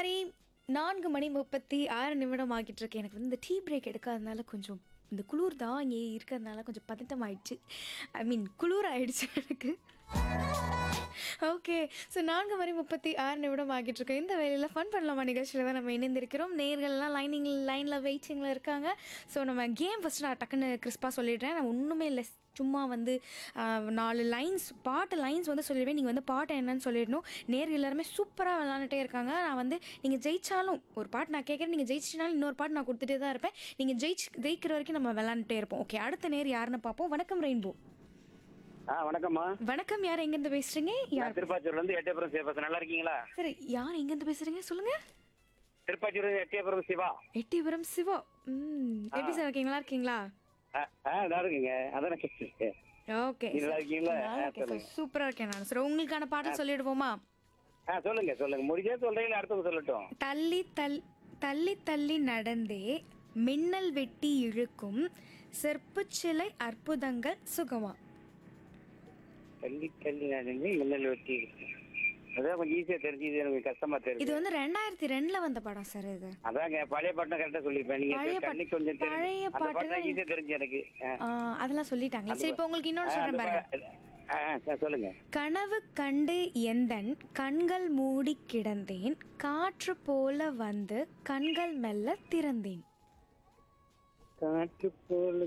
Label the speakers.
Speaker 1: மாதிரி நான்கு மணி முப்பத்தி ஆறு நிமிடம் ஆகிட்டு இருக்கு எனக்கு வந்து இந்த டீ பிரேக் எடுக்காதனால கொஞ்சம் இந்த குளிர் தான் இங்கே இருக்கிறதுனால கொஞ்சம் பதட்டம் ஆயிடுச்சு ஐ மீன் குளிர் ஆயிடுச்சு எனக்கு ஓகே ஸோ நான்கு மணி முப்பத்தி ஆறு நிமிடம் ஆகிட்டு இருக்கு இந்த வேலையில் ஃபன் பண்ணலாமா நிகழ்ச்சியில் தான் நம்ம இணைந்திருக்கிறோம் நேர்கள்லாம் லைனிங் லைனில் வெயிட்டிங்கில் இருக்காங்க ஸோ நம்ம கேம் ஃபஸ்ட்டு நான் டக்குன்னு கிறிஸ்பாக சொல்லிடுறேன் நான் ஒன்றுமே இல்லை சும்மா வந்து ஆஹ், நாலு லைன்ஸ் பாட்டு லைன்ஸ் வந்து சொல்லிடுவேன் நீங்கள் வந்து பாட்டு என்னன்னு சொல்லிடணும் நேர்கள் எல்லாருமே சூப்பராக விளாண்டுட்டே இருக்காங்க நான் வந்து நீங்கள் ஜெயிச்சாலும் ஒரு பாட்டு நான் கேட்குறேன் நீங்கள் ஜெயிச்சினாலும் இன்னொரு பாட்டு நான் கொடுத்துட்டே தான் இருப்பேன் நீங்கள் ஜெயிச்சு ஜெயிக்கிற வரைக்கும் நம்ம விளாண்டுட்டே இருப்போம் ஓகே அடுத்த நேர் யாருன்னு பார்ப்போம் வணக்கம் ரெயின்போ
Speaker 2: ஆ வணக்கம்மா
Speaker 1: வணக்கம் யார் எங்கேருந்து பேசுகிறீங்க யார்
Speaker 2: நான் திருப்பாச்சூர்ல இருந்து எட்டயபுரம் சிவா நல்லா இருக்கீங்களா
Speaker 1: சரி யார் எங்கேருந்து பேசுகிறீங்க சொல்லுங்கள்
Speaker 2: திருப்பாச்சூர் எட்டயபுரம் சிவா
Speaker 1: எட்டிபுரம் சிவா ம் எப்படி சார் இருக்கீங்களா இருக்கீங்களா
Speaker 2: ஆ ஆ, நல்லா இருக்கீங்க அதான் கேட்டுருக்கேன்
Speaker 1: ஓகே
Speaker 2: நீங்க நல்லா இருக்கீங்களா? ஆ,
Speaker 1: ஓகே சார்
Speaker 2: சொல்லுங்க.
Speaker 1: சூப்பராக இருக்கேன் நான் சார் உங்களுக்கான பாட்டு சொல்லிடுவோமா
Speaker 2: ஆ சொல்லுங்க சொல்லுங்க முடிஞ்சா சொல்றீங்களா அடுத்தவங்க சொல்லட்டும்
Speaker 1: தள்ளி தள் தள்ளி தள்ளி நடந்தே மின்னல் வெட்டி இழுக்கும் செற்புச் சிலை அற்புதங்கள் சுகமா
Speaker 2: தள்ளி தள்ளி நடந்து மின்னல் வெட்டி அதான் கொஞ்சம் ஈஸியா தெரிஞ்சது எனக்கு கஷ்டமா
Speaker 1: இது
Speaker 2: தெரியுது
Speaker 1: வந்து ரெண்டாயிரத்தி ரெண்டுல வந்த படம் சார் இது
Speaker 2: அதாங்க பழைய பாட்டு கரெக்டா சொல்லிருப்பேன் நீங்க
Speaker 1: பழைய பாட்டு-
Speaker 2: கண்ணி கொஞ்சம் தெரியும்
Speaker 1: பழைய
Speaker 2: அந்த
Speaker 1: பாட்டு
Speaker 2: பாட்டு
Speaker 1: தான்
Speaker 2: ஈஸியா தெரிஞ்சு எனக்கு ஆ.
Speaker 1: ஆ, அதெல்லாம் சொல்லிட்டாங்க சரி இப்போ உங்களுக்கு
Speaker 2: ஆ,
Speaker 1: இன்னொன்று
Speaker 2: அந்த
Speaker 1: சொல்றேன் பாருங்க
Speaker 2: பா- ஆ, ஆ, சொல்லுங்க
Speaker 1: கனவு கண்டு எந்தன் கண்கள் மூடி கிடந்தேன் காற்று போல வந்து கண்கள் மெல்ல திறந்தேன்
Speaker 2: காற்று போல